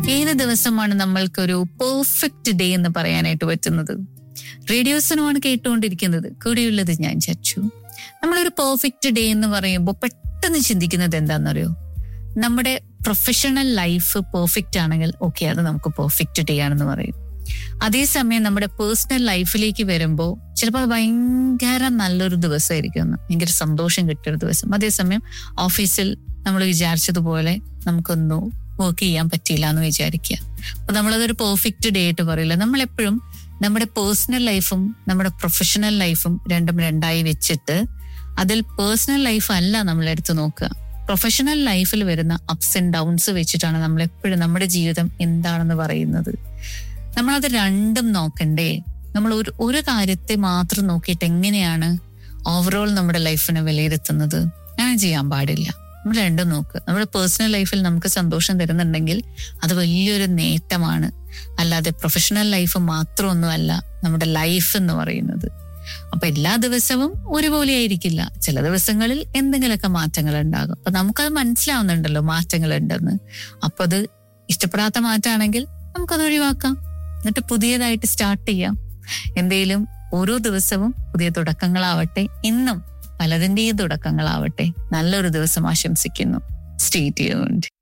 ഏത് ദിവസമാണ് നമ്മൾക്കൊരു പെർഫെക്റ്റ് ഡേ എന്ന് പറയാനായിട്ട് പറ്റുന്നത് റേഡിയോസിനുമാണ് കേട്ടുകൊണ്ടിരിക്കുന്നത് കൂടെയുള്ളത് ഞാൻ ചച്ചു നമ്മളൊരു പെർഫെക്റ്റ് ഡേ എന്ന് പറയുമ്പോൾ പെട്ടെന്ന് ചിന്തിക്കുന്നത് എന്താണെന്നറിയോ നമ്മുടെ പ്രൊഫഷണൽ ലൈഫ് പെർഫെക്റ്റ് ആണെങ്കിൽ ഓക്കെ അത് നമുക്ക് പെർഫെക്റ്റ് ഡേ ആണെന്ന് പറയും അതേസമയം നമ്മുടെ പേഴ്സണൽ ലൈഫിലേക്ക് വരുമ്പോൾ ചിലപ്പോൾ അത് ഭയങ്കര നല്ലൊരു ദിവസമായിരിക്കും അന്ന് ഭയങ്കര സന്തോഷം കിട്ടിയൊരു ദിവസം അതേസമയം ഓഫീസിൽ നമ്മൾ വിചാരിച്ചതുപോലെ നമുക്കൊന്നും വർക്ക് ചെയ്യാൻ പറ്റിയില്ല എന്ന് വിചാരിക്കുക അപ്പൊ നമ്മളതൊരു പെർഫെക്റ്റ് ഡേ ആയിട്ട് പറയില്ല നമ്മളെപ്പോഴും നമ്മുടെ പേഴ്സണൽ ലൈഫും നമ്മുടെ പ്രൊഫഷണൽ ലൈഫും രണ്ടും രണ്ടായി വെച്ചിട്ട് അതിൽ പേഴ്സണൽ ലൈഫ് അല്ല നമ്മൾ എടുത്തു നോക്കുക പ്രൊഫഷണൽ ലൈഫിൽ വരുന്ന അപ്സ് ആൻഡ് ഡൗൺസ് വെച്ചിട്ടാണ് നമ്മൾ എപ്പോഴും നമ്മുടെ ജീവിതം എന്താണെന്ന് പറയുന്നത് നമ്മളത് രണ്ടും നോക്കണ്ടേ നമ്മൾ ഒരു ഒരു കാര്യത്തെ മാത്രം നോക്കിയിട്ട് എങ്ങനെയാണ് ഓവറോൾ നമ്മുടെ ലൈഫിനെ വിലയിരുത്തുന്നത് അങ്ങനെ ചെയ്യാൻ പാടില്ല നമ്മൾ രണ്ടും നോക്ക് നമ്മുടെ പേഴ്സണൽ ലൈഫിൽ നമുക്ക് സന്തോഷം തരുന്നുണ്ടെങ്കിൽ അത് വലിയൊരു നേട്ടമാണ് അല്ലാതെ പ്രൊഫഷണൽ ലൈഫ് മാത്രമൊന്നുമല്ല നമ്മുടെ ലൈഫ് എന്ന് പറയുന്നത് അപ്പൊ എല്ലാ ദിവസവും ഒരുപോലെ ആയിരിക്കില്ല ചില ദിവസങ്ങളിൽ എന്തെങ്കിലുമൊക്കെ മാറ്റങ്ങൾ ഉണ്ടാകും അപ്പൊ നമുക്കത് മനസ്സിലാവുന്നുണ്ടല്ലോ മാറ്റങ്ങൾ ഉണ്ടെന്ന് അപ്പൊ അത് ഇഷ്ടപ്പെടാത്ത മാറ്റമാണെങ്കിൽ നമുക്കത് ഒഴിവാക്കാം എന്നിട്ട് പുതിയതായിട്ട് സ്റ്റാർട്ട് ചെയ്യാം എന്തേലും ഓരോ ദിവസവും പുതിയ തുടക്കങ്ങളാവട്ടെ ഇന്നും പലതിന്റെയും തുടക്കങ്ങളാവട്ടെ നല്ലൊരു ദിവസം ആശംസിക്കുന്നു സ്റ്റേ ചെയ്യുന്നുണ്ട്